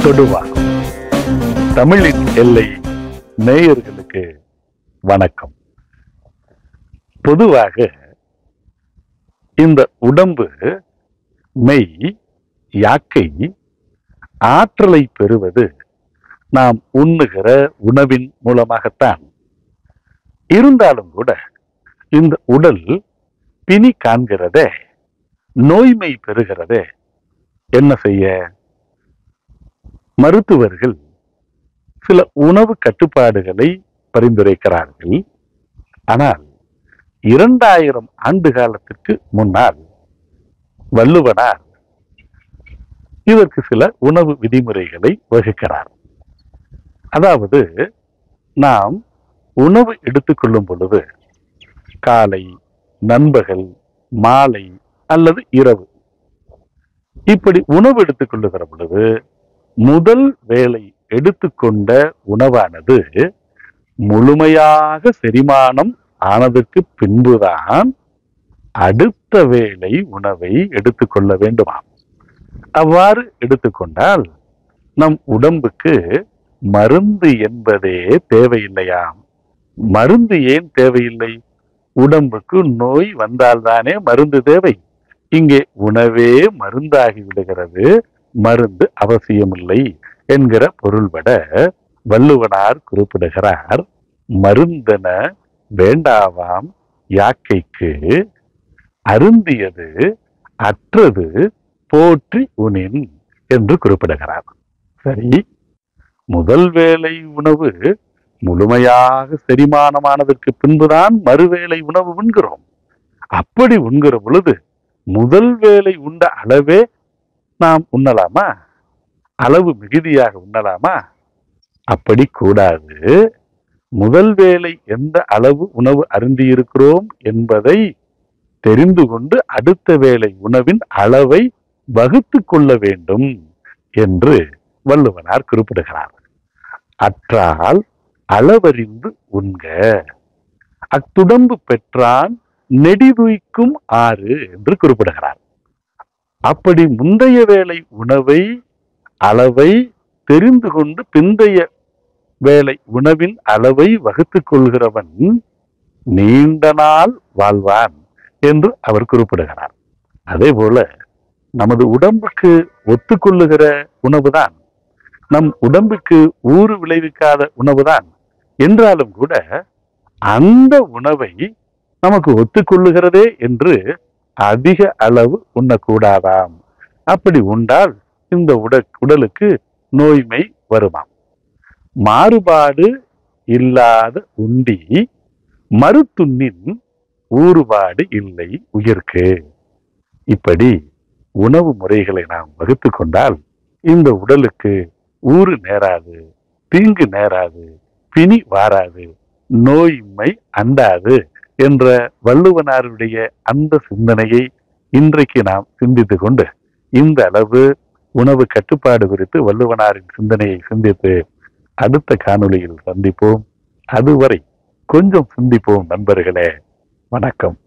தொடுவாகும் தமிழின் எல்லை நேயர்களுக்கு வணக்கம் பொதுவாக இந்த உடம்பு மெய் யாக்கை ஆற்றலை பெறுவது நாம் உண்ணுகிற உணவின் மூலமாகத்தான் இருந்தாலும் கூட இந்த உடல் பிணி காண்கிறதே நோய்மை பெறுகிறதே என்ன செய்ய மருத்துவர்கள் சில உணவு கட்டுப்பாடுகளை பரிந்துரைக்கிறார்கள் ஆனால் இரண்டாயிரம் ஆண்டு காலத்திற்கு முன்னால் வள்ளுவனார் இதற்கு சில உணவு விதிமுறைகளை வகுக்கிறார் அதாவது நாம் உணவு எடுத்துக்கொள்ளும் பொழுது காலை நண்பகல் மாலை அல்லது இரவு இப்படி உணவு எடுத்துக்கொள்ளுகிற பொழுது முதல் வேளை எடுத்துக்கொண்ட உணவானது முழுமையாக செரிமானம் ஆனதற்கு பின்புதான் அடுத்த வேளை உணவை எடுத்துக்கொள்ள வேண்டுமாம் அவ்வாறு எடுத்துக்கொண்டால் நம் உடம்புக்கு மருந்து என்பதே தேவையில்லையாம் மருந்து ஏன் தேவையில்லை உடம்புக்கு நோய் வந்தால்தானே மருந்து தேவை இங்கே உணவே மருந்தாகி விடுகிறது மருந்து அவசியமில்லை என்கிற பொருள்பட வள்ளுவனார் குறிப்பிடுகிறார் மருந்தென வேண்டாவாம் யாக்கைக்கு அருந்தியது அற்றது போற்றி உனின் என்று குறிப்பிடுகிறார் சரி முதல் வேளை உணவு முழுமையாக செரிமானமானதற்கு பின்புதான் மறுவேளை உணவு உண்கிறோம் அப்படி உண்கிற பொழுது முதல் வேளை உண்ட அளவே நாம் உண்ணலாமா அளவு மிகுதியாக உண்ணலாமா அப்படி கூடாது முதல் வேளை எந்த அளவு உணவு அருந்தியிருக்கிறோம் என்பதை தெரிந்து கொண்டு அடுத்த வேளை உணவின் அளவை வகுத்து கொள்ள வேண்டும் என்று வள்ளுவனார் குறிப்பிடுகிறார் அற்றால் அளவறிந்து உண்க அத்துடம்பு பெற்றான் நெடிதுய்க்கும் ஆறு என்று குறிப்பிடுகிறார் அப்படி முந்தைய வேளை உணவை அளவை தெரிந்து கொண்டு பிந்தைய வேளை உணவின் அளவை வகுத்துக் கொள்கிறவன் நீண்ட நாள் வாழ்வான் என்று அவர் குறிப்பிடுகிறார் அதே போல நமது உடம்புக்கு ஒத்துக்கொள்ளுகிற உணவுதான் நம் உடம்புக்கு ஊறு விளைவிக்காத உணவுதான் என்றாலும் கூட அந்த உணவை நமக்கு ஒத்துக்கொள்ளுகிறதே என்று அதிக அளவு உண்ணக்கூடாதாம் அப்படி உண்டால் இந்த உட உடலுக்கு நோய்மை வருமாம் மாறுபாடு இல்லாத உண்டி மறுத்துண்ணின் ஊறுபாடு இல்லை உயிர்க்கு இப்படி உணவு முறைகளை நாம் வகுத்து கொண்டால் இந்த உடலுக்கு ஊறு நேராது தீங்கு நேராது பிணி வாராது நோயின்மை அண்டாது என்ற வள்ளுவனாருடைய அந்த சிந்தனையை இன்றைக்கு நாம் சிந்தித்து கொண்டு இந்த அளவு உணவு கட்டுப்பாடு குறித்து வள்ளுவனாரின் சிந்தனையை சிந்தித்து அடுத்த காணொளியில் சந்திப்போம் அதுவரை கொஞ்சம் சிந்திப்போம் நண்பர்களே வணக்கம்